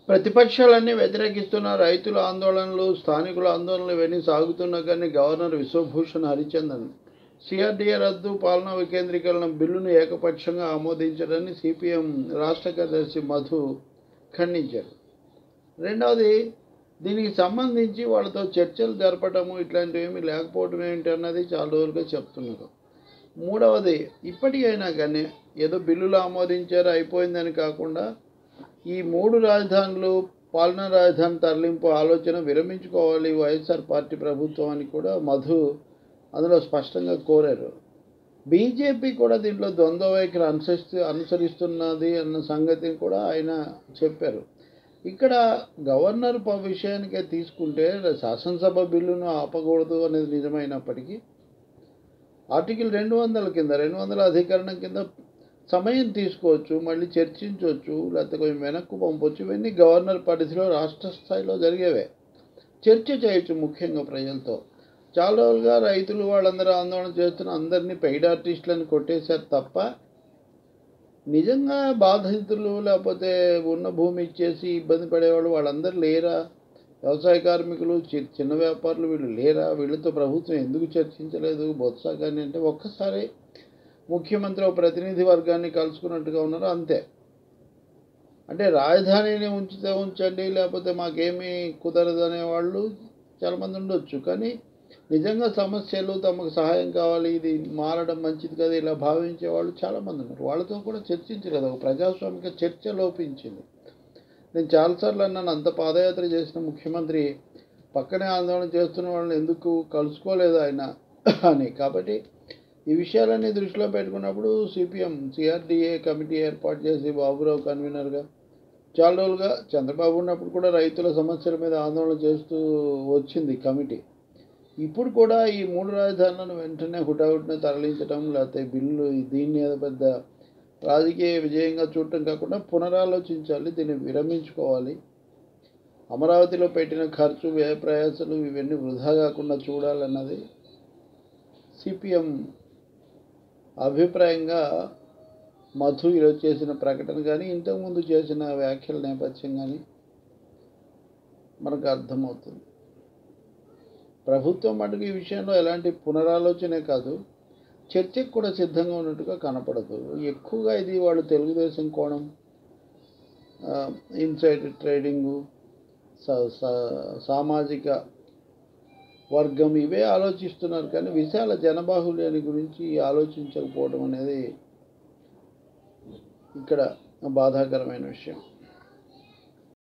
ప్రతిపక్షాలన్నీ వ్యతిరేకిస్తున్న రైతుల ఆందోళనలు స్థానికుల ఆందోళనలు ఇవన్నీ సాగుతున్నా కానీ గవర్నర్ విశ్వభూషణ్ హరిచందన్ సిఆర్డీఏ రద్దు పాలనా వికేంద్రీకరణ బిల్లును ఏకపక్షంగా ఆమోదించడాన్ని సిపిఎం రాష్ట్ర కార్యదర్శి మధు ఖండించారు రెండవది దీనికి సంబంధించి వాళ్ళతో చర్చలు జరపటము ఇట్లాంటివి ఏమీ లేకపోవడం ఏంటి అన్నది చాలా రోజులుగా చెప్తున్నారు మూడవది ఇప్పటికైనా కానీ ఏదో బిల్లులు ఆమోదించారు అయిపోయిందని కాకుండా ఈ మూడు రాజధానులు పాలనా రాజధాని తరలింపు ఆలోచన విరమించుకోవాలి వైఎస్ఆర్ పార్టీ ప్రభుత్వం అని కూడా మధు అందులో స్పష్టంగా కోరారు బీజేపీ కూడా దీంట్లో ద్వంద్వ వైఖరి అనుసరిస్తూ అనుసరిస్తున్నది అన్న సంగతిని కూడా ఆయన చెప్పారు ఇక్కడ గవర్నర్ ప- విషయానికే తీసుకుంటే శాసనసభ బిల్లును ఆపకూడదు అనేది నిజమైనప్పటికీ ఆర్టికల్ రెండు వందల కింద రెండు వందల అధికరణం కింద సమయం తీసుకోవచ్చు మళ్ళీ చర్చించవచ్చు లేకపోతే కొంచెం వెనక్కు పంపొచ్చు ఇవన్నీ గవర్నర్ పరిధిలో రాష్ట్ర స్థాయిలో జరిగేవే చర్చ చేయొచ్చు ముఖ్యంగా ప్రజలతో చాలా రోజులుగా రైతులు వాళ్ళందరూ ఆందోళన చేస్తున్న అందరినీ పెయిడ్ ఆర్టిస్టులను కొట్టేశారు తప్ప నిజంగా బాధితులు లేకపోతే ఉన్న భూమి ఇచ్చేసి ఇబ్బంది పడేవాళ్ళు వాళ్ళందరూ లేరా వ్యవసాయ కార్మికులు చి- చిన్న వ్యాపారులు వీళ్ళు లేరా వీళ్ళతో ప్రభుత్వం ఎందుకు చర్చించలేదు బొత్స కానీ అంటే ఒక్కసారి ముఖ్యమంత్రి ఒక ప్రతినిధి వర్గాన్ని కలుసుకున్నట్టుగా ఉన్నారు అంతే అంటే రాజధానిని ఉంచితే ఉంచండి లేకపోతే మాకేమీ కుదరదు అనేవాళ్ళు చాలామంది ఉండొచ్చు కానీ నిజంగా సమస్యలు తమకు సహాయం కావాలి ఇది మారడం మంచిది కదా ఇలా భావించే వాళ్ళు చాలామంది ఉన్నారు వాళ్ళతో కూడా చర్చించలేదు ఒక ప్రజాస్వామిక చర్చ లోపించింది నేను చాలాసార్లు అన్నాను అంత పాదయాత్ర చేసిన ముఖ్యమంత్రి పక్కనే ఆందోళన చేస్తున్న వాళ్ళని ఎందుకు కలుసుకోలేదు ఆయన అని కాబట్టి ఈ విషయాలన్నీ దృష్టిలో పెట్టుకున్నప్పుడు సిపిఎం సిఆర్డిఏ కమిటీ ఏర్పాటు చేసి బాబురావు కన్వీనర్గా చాలా రోజులుగా చంద్రబాబు ఉన్నప్పుడు కూడా రైతుల సమస్యల మీద ఆందోళన చేస్తూ వచ్చింది కమిటీ ఇప్పుడు కూడా ఈ మూడు రాజధానులను వెంటనే హుటాహుటిన తరలించడం లేకపోతే బిల్లు దీన్ని ఏదో పెద్ద రాజకీయ విజయంగా చూడటం కాకుండా పునరాలోచించాలి దీన్ని విరమించుకోవాలి అమరావతిలో పెట్టిన ఖర్చు వ్యయ ప్రయాసాలు ఇవన్నీ వృధా కాకుండా చూడాలన్నది సిపిఎం అభిప్రాయంగా మధు ఈరోజు చేసిన ప్రకటన కానీ ఇంతకుముందు చేసిన వ్యాఖ్యల నేపథ్యం కానీ మనకు అర్థమవుతుంది ప్రభుత్వం మటుకు ఈ విషయంలో ఎలాంటి పునరాలోచనే కాదు చర్చకు కూడా సిద్ధంగా ఉన్నట్టుగా కనపడదు ఎక్కువగా ఇది వాళ్ళు తెలుగుదేశం కోణం ఇన్సైడ్ ట్రేడింగు స- స- సామాజిక వర్గం ఇవే ఆలోచిస్తున్నారు కానీ విశాల జనబాహుల్యాన్ని గురించి ఆలోచించకపోవడం అనేది ఇక్కడ బాధాకరమైన విషయం